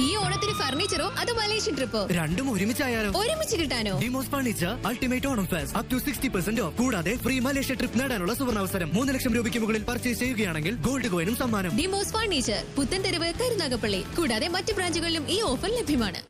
ഈ ഓണത്തിന് ഫർണിച്ചറോ അതോ മലേഷ്യൻ ട്രിപ്പോ രണ്ടും ഒരുമിച്ചായാലോ ഒരുമിച്ച് കിട്ടാനോ Demos furniture ultimate Onam fest up to sixty percent off കൂടാതെ ഫ്രീ മലേഷ്യ ട്രിപ്പ് നേടാനുള്ള സുവർണാവസരം മൂന്ന് ലക്ഷം രൂപയ്ക്ക് മുകളിൽ പർച്ചേസ് ചെയ്യുകയാണെങ്കിൽ ഗോൾഡ് കോയിനും സമ്മാനം ഡിമോസ് ഫർണിച്ചർ പുത്തൻതെരുവ് കരുനാഗപ്പള്ളി കൂടാതെ മറ്റു ബ്രാഞ്ചുകളിലും ഈ ഓഫർ ലഭ്യമാണ്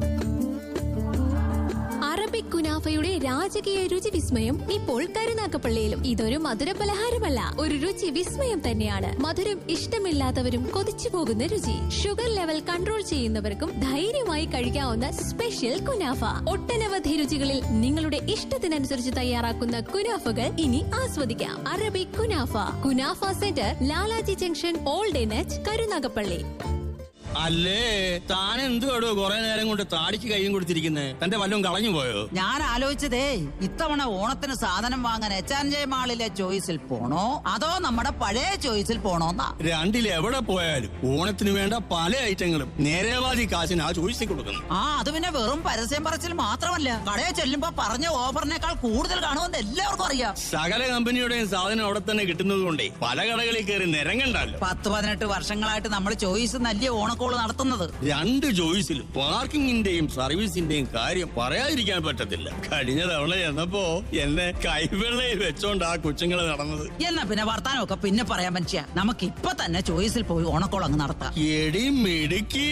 അറബിക് കുനാഫയുടെ രാജകീയ രുചി വിസ്മയം ഇപ്പോൾ കരുനാക്കപ്പള്ളിയിലും ഇതൊരു മധുര പലഹാരമല്ല ഒരു രുചി വിസ്മയം തന്നെയാണ് മധുരം ഇഷ്ടമില്ലാത്തവരും കൊതിച്ചു പോകുന്ന രുചി ഷുഗർ ലെവൽ കൺട്രോൾ ചെയ്യുന്നവർക്കും ധൈര്യമായി കഴിക്കാവുന്ന സ്പെഷ്യൽ കുനാഫ ഒട്ടനവധി രുചികളിൽ നിങ്ങളുടെ ഇഷ്ടത്തിനനുസരിച്ച് തയ്യാറാക്കുന്ന കുനാഫകൾ ഇനി ആസ്വദിക്കാം Arabic kunafa kunafa centre Lalaji junction old എനച്ച് കരുനാഗപ്പള്ളി അല്ലേ താൻ എന്തുവാടോ കുറെ നേരം കൊണ്ട് താടിക്ക് കൈയും കൊടുത്തിരിക്കുന്നേ തന്റെ വല്ലതും കളഞ്ഞു പോയോ ഞാൻ ആലോചിച്ചതേ ഇത്തവണ ഓണത്തിന് സാധനം വാങ്ങാൻ എച്ച് ആൻഡ് ജെ മാളിലെ ചോയ്സിൽ പോണോ അതോ നമ്മുടെ പഴയ ചോയ്സിൽ പോണോന്നാ രണ്ടിൽ എവിടെ പോയാലും ഓണത്തിന് വേണ്ട പല ഐറ്റങ്ങളും നേരേവാദി കാശിന് ആ ചോദിച്ചു കൊടുക്കുന്നു ആ അത് പിന്നെ വെറും പരസ്യം പറച്ചിൽ മാത്രമല്ല കടയിൽ ചെല്ലുമ്പോ പറഞ്ഞ ഓഫറിനേക്കാൾ കൂടുതൽ കാണുമെന്ന് എല്ലാവർക്കും അറിയാം സകല കമ്പനിയുടെയും സാധനം അവിടെ തന്നെ കിട്ടുന്നത് കൊണ്ടേ പല കടകളിൽ കയറി നിരങ്ങണ്ടല്ലോ പത്ത് പതിനെട്ട് വർഷങ്ങളായിട്ട് നമ്മൾ ചോയ്സ് നല്ല ഓണക്കോള് നടത്തുന്നത് രണ്ട് ചോയ്സിലും പാർക്കിങ്ങിന്റെയും സർവീസിന്റെയും കാര്യം പറയാതിരിക്കാൻ പറ്റത്തില്ല കഴിഞ്ഞ തവണ ചെന്നപ്പോ എന്നെ കൈവെള്ളയിൽ വെച്ചോണ്ട് ആ കൊച്ചുങ്ങള് നടന്നത് എന്നാ പിന്നെ വർത്താനമൊക്കെ പിന്നെ പറയാൻ മനുഷ്യ നമുക്ക് ഇപ്പൊ തന്നെ ചോയ്സിൽ പോയി ഓണക്കോൾ അങ്ങ് നടത്താം എടി മിടുക്കി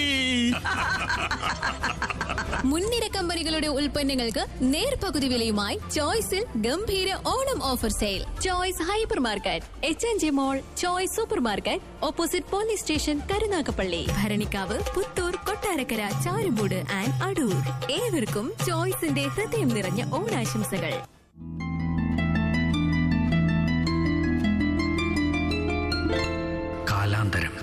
മുൻനിര കമ്പനികളുടെ ഉൽപ്പന്നങ്ങൾക്ക് നേർപകുതി വിലയുമായി ചോയ്സിൽ ഗംഭീര Onam offer sale Choice hypermarket H N G mall Choice supermarket opposite police station Karunagappally Bharanikkavu Puthoor Kottarakkara Charummood and Adoor ഏവർക്കും ചോയ്സിന്റെ ഹൃദയം നിറഞ്ഞ ഓണാശംസകൾ കാലാന്തരം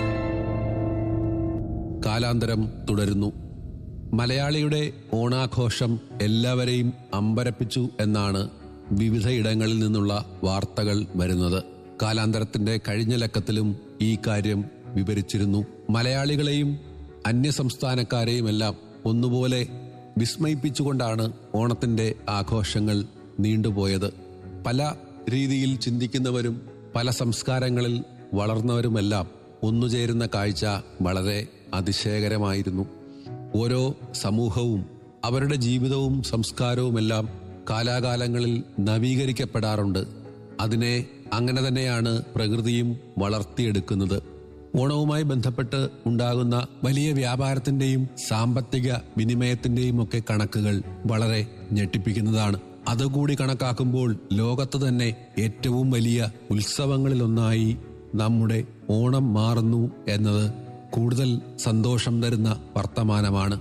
കാലാന്തരം തുടരുന്നു മലയാളിയുടെ ഓണാഘോഷം എല്ലാവരെയും അമ്പരപ്പിച്ചു എന്നാണ് വിവിധയിടങ്ങളിൽ നിന്നുള്ള വാർത്തകൾ വരുന്നത് കാലാന്തരത്തിന്റെ കഴിഞ്ഞ ലക്കത്തിലും ഈ കാര്യം വിവരിച്ചിരുന്നു മലയാളികളെയും അന്യസംസ്ഥാനക്കാരെയുമെല്ലാം ഒന്നുപോലെ വിസ്മയിപ്പിച്ചുകൊണ്ടാണ് ഓണത്തിന്റെ ആഘോഷങ്ങൾ നീണ്ടുപോയത് പല രീതിയിൽ ചിന്തിക്കുന്നവരും പല സംസ്കാരങ്ങളിൽ വളർന്നവരുമെല്ലാം ഒന്നുചേരുന്ന കാഴ്ച വളരെ അതിശയകരമായിരുന്നു ഓരോ സമൂഹവും അവരുടെ ജീവിതവും സംസ്കാരവുമെല്ലാം കാലാകാലങ്ങളിൽ നവീകരിക്കപ്പെടാറുണ്ട് അതിനെ അങ്ങനെ തന്നെയാണ് പ്രകൃതിയും വളർത്തിയെടുക്കുന്നത് ഓണവുമായി ബന്ധപ്പെട്ട് ഉണ്ടാകുന്ന വലിയ വ്യാപാരത്തിന്റെയും സാമ്പത്തിക വിനിമയത്തിന്റെയും ഒക്കെ കണക്കുകൾ വളരെ ഞെട്ടിപ്പിക്കുന്നതാണ് അതുകൂടി കണക്കാക്കുമ്പോൾ ലോകത്ത് തന്നെ ഏറ്റവും വലിയ ഉത്സവങ്ങളിലൊന്നായി നമ്മുടെ ഓണം മാറുന്നു എന്നത് കൂടുതൽ സന്തോഷം തരുന്ന വർത്തമാനമാണ്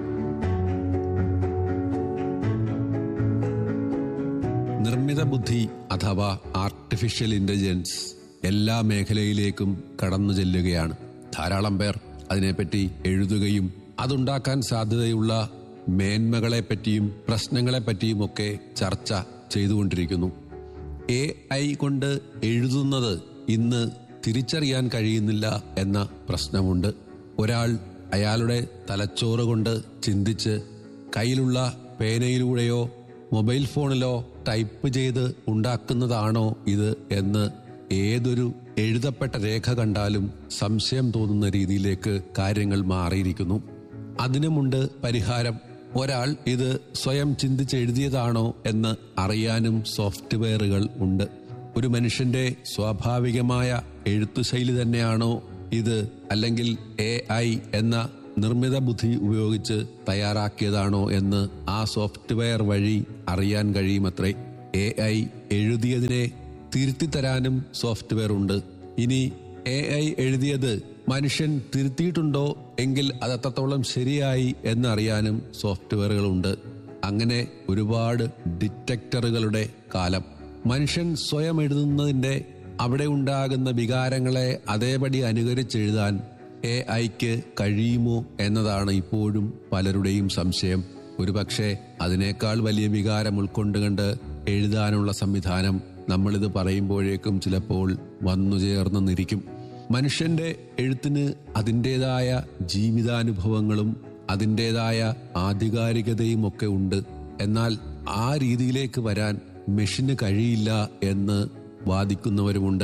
നിർമ്മിത ബുദ്ധി അഥവാ ആർട്ടിഫിഷ്യൽ ഇന്റലിജൻസ് എല്ലാ മേഖലയിലേക്കും കടന്നു ചെല്ലുകയാണ് ധാരാളം പേർ അതിനെപ്പറ്റി എഴുതുകയും അതുണ്ടാക്കാൻ സാധ്യതയുള്ള മേന്മകളെപ്പറ്റിയും പ്രശ്നങ്ങളെപ്പറ്റിയും ഒക്കെ ചർച്ച ചെയ്തുകൊണ്ടിരിക്കുന്നു എ ഐ കൊണ്ട് എഴുതുന്നത് ഇന്ന് തിരിച്ചറിയാൻ കഴിയുന്നില്ല എന്ന പ്രശ്നമുണ്ട് ഒരാൾ അയാളുടെ തലച്ചോറ് കൊണ്ട് ചിന്തിച്ച് കയ്യിലുള്ള പേനയിലൂടെയോ മൊബൈൽ ഫോണിലോ ടൈപ്പ് ചെയ്ത് ഉണ്ടാക്കുന്നതാണോ ഇത് എന്ന് ഏതൊരു എഴുതപ്പെട്ട രേഖ കണ്ടാലും സംശയം തോന്നുന്ന രീതിയിലേക്ക് കാര്യങ്ങൾ മാറിയിരിക്കുന്നു അതിനുമുണ്ട് പരിഹാരം ഒരാൾ ഇത് സ്വയം ചിന്തിച്ചെഴുതിയതാണോ എന്ന് അറിയാനും സോഫ്റ്റ്വെയറുകൾ ഉണ്ട് ഒരു മനുഷ്യന്റെ സ്വാഭാവികമായ എഴുത്തുശൈലി തന്നെയാണോ ഇത് അല്ലെങ്കിൽ എ ഐ എന്ന നിർമ്മിത ബുദ്ധി ഉപയോഗിച്ച് തയ്യാറാക്കിയതാണോ എന്ന് ആ സോഫ്റ്റ്വെയർ വഴി അറിയാൻ കഴിയുമത്രേ എ ഐ എഴുതിയതിനെ തിരുത്തിത്തരാനും സോഫ്റ്റ്വെയർ ഉണ്ട് ഇനി എ ഐ എഴുതിയത് മനുഷ്യൻ തിരുത്തിയിട്ടുണ്ടോ എങ്കിൽ അത് എത്രത്തോളം ശരിയായി എന്നറിയാനും സോഫ്റ്റ്വെയറുകളുണ്ട് അങ്ങനെ ഒരുപാട് ഡിറ്റക്ടറുകളുടെ കാലം മനുഷ്യൻ സ്വയം എഴുതുന്നതിന്റെ അവിടെ ഉണ്ടാകുന്ന വികാരങ്ങളെ അതേപടി അനുകരിച്ചെഴുതാൻ എ ഐക്ക് കഴിയുമോ എന്നതാണ് ഇപ്പോഴും പലരുടെയും സംശയം ഒരുപക്ഷെ അതിനേക്കാൾ വലിയ വികാരം ഉൾക്കൊണ്ടുകൊണ്ട് എഴുതാനുള്ള സംവിധാനം നമ്മളിത് പറയുമ്പോഴേക്കും ചിലപ്പോൾ വന്നു ചേർന്നെന്നിരിക്കും മനുഷ്യന്റെ എഴുത്തിന് അതിൻ്റെതായ ജീവിതാനുഭവങ്ങളും അതിൻ്റെതായ ആധികാരികതയും ഒക്കെ ഉണ്ട് എന്നാൽ ആ രീതിയിലേക്ക് വരാൻ മെഷീന് കഴിയില്ല എന്ന് വാദിക്കുന്നവരുമുണ്ട്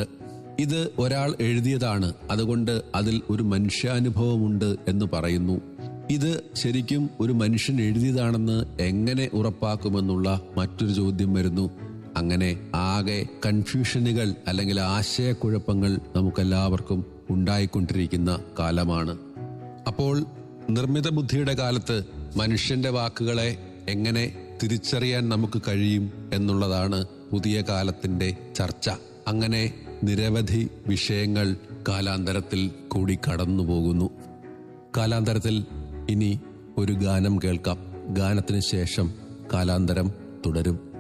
ഇത് ഒരാൾ എഴുതിയതാണ് അതുകൊണ്ട് അതിൽ ഒരു മനുഷ്യാനുഭവമുണ്ട് എന്ന് പറയുന്നു ഇത് ശരിക്കും ഒരു മനുഷ്യൻ എഴുതിയതാണെന്ന് എങ്ങനെ ഉറപ്പാക്കുമെന്നുള്ള മറ്റൊരു ചോദ്യം വരുന്നു അങ്ങനെ ആകെ കൺഫ്യൂഷനുകൾ അല്ലെങ്കിൽ ആശയക്കുഴപ്പങ്ങൾ നമുക്കെല്ലാവർക്കും ഉണ്ടായിക്കൊണ്ടിരിക്കുന്ന കാലമാണ് അപ്പോൾ നിർമ്മിത ബുദ്ധിയുടെ കാലത്ത് മനുഷ്യന്റെ വാക്കുകളെ എങ്ങനെ തിരിച്ചറിയാൻ നമുക്ക് കഴിയും എന്നുള്ളതാണ് പുതിയ കാലത്തിന്റെ ചർച്ച അങ്ങനെ നിരവധി വിഷയങ്ങൾ കാലാന്തരത്തിൽ കൂടി കടന്നു പോകുന്നു കാലാന്തരത്തിൽ ഇനി ഒരു ഗാനം കേൾക്കാം ഗാനത്തിന് ശേഷം കാലാന്തരം തുടരും